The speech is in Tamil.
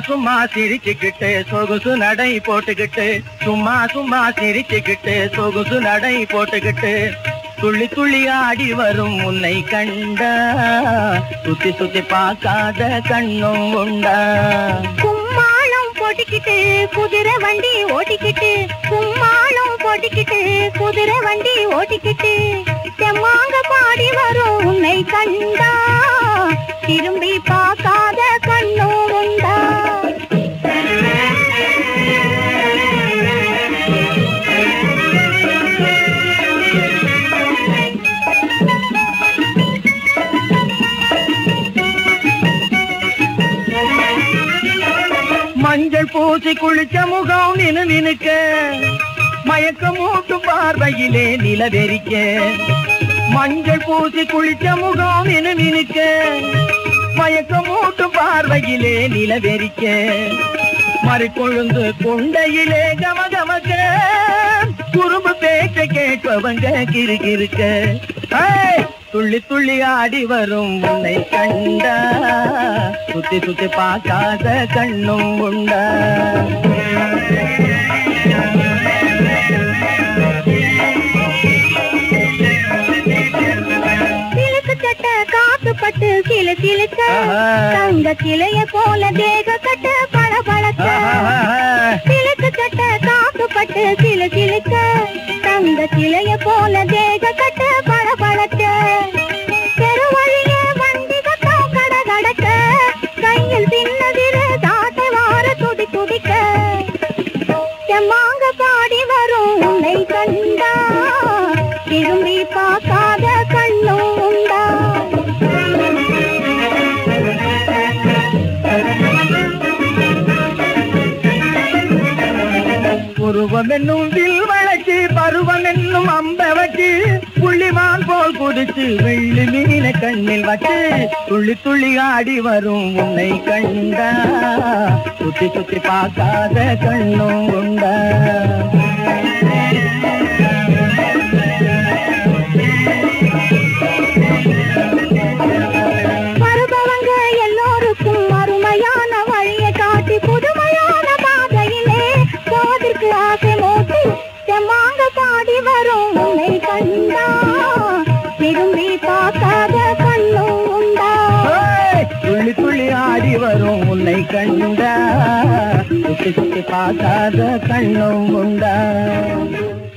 சும்மா சிரிச்சுக்கிட்டு சொகுசு நடை போட்டுக்கிட்டு சும்மா சும்மா சிரிச்சுக்கிட்டு சொகுசு நடை போட்டுக்கிட்டு துள்ளி துள்ளி ஆடி வரும் உன்னை கண்டா சுத்தி சுத்தி பார்க்காத கண்ணும் உண்டா கும்மாளம் போட்டுக்கிட்டு குதிரை வண்டி ஓட்டிக்கிட்டு கும்மாளம் போட்டுக்கிட்டு குதிரை வண்டி ஓட்டிக்கிட்டு செம்மாங்க பாடி வரும் உன்னை கண்டா திரும்பி பார்க்காத கண்ணும் உண்டா மஞ்சள் பூசி குளிச்ச முகம் மினு மினுக்க மயக்கம் மூட்டும் பார்வையிலே நிலவெறிக்க மஞ்சள் பூசி குளிச்ச முகம் மினு மினுக்க மயக்கம் மூட்டும் பார்வையிலே நிலவெறிக்க மறுக்கொழுந்து கொண்டையிலே கமகமக்க குறும்பு பேச்ச கேட்பவங்க கிறுகிறுக்க ஏய், துள்ளி துள்ளி ஆடி வரும் உன்னை கண்டா சுத்தி சுத்தி பார்க்காத கண்ணும் உண்டா சிலுக்கு சட்ட காத்து பட்டு சிலு சிலுக்க ஆஹா. தங்க சிலைய போல தேக கட்ட பள பளக்க சிலுக்கு சட்ட காத்து பட்டு சிலு சிலுக்க தங்க சிலைய போல தேக கட்ட பள பளக்க தெருவழிய வண்டி கட்டம் கட கடக்க கையில் சின்னதிரு தாட்டை வார துடி துடிக்க செம்மாங்க பாடி வரும் உன்னை கண்டா திரும்பி பார்க்காத கண்ணும் உண்டா உருவம் என்னும் வில் வளர்ச்சி பருவம் என்னும் அம்ப வச்சு புள்ளிமான் போல் குதிச்சு வெள்ளி மீன கண்ணில் வச்சு துள்ளி துள்ளி ஆடி வரும் உன்னை கண்டா சுத்தி சுத்தி பார்க்காத கண்ணும் உண்டா வருபவங்க எல்லோருக்கும் அருமையான வழியை காட்டி புதுமையான பாதையிலே போவதற்கு ஆசை மூட்டி செம்மாங்க பாடி வரும் உன்னை கண்டா திரும்பி பார்க்காத கண்ணும் உண்டா ஏய், துள்ளி துள்ளி ஆடி வரும் உன்னை கண்டா சுத்தி சுத்தி பார்க்காத கண்ணும் உண்டா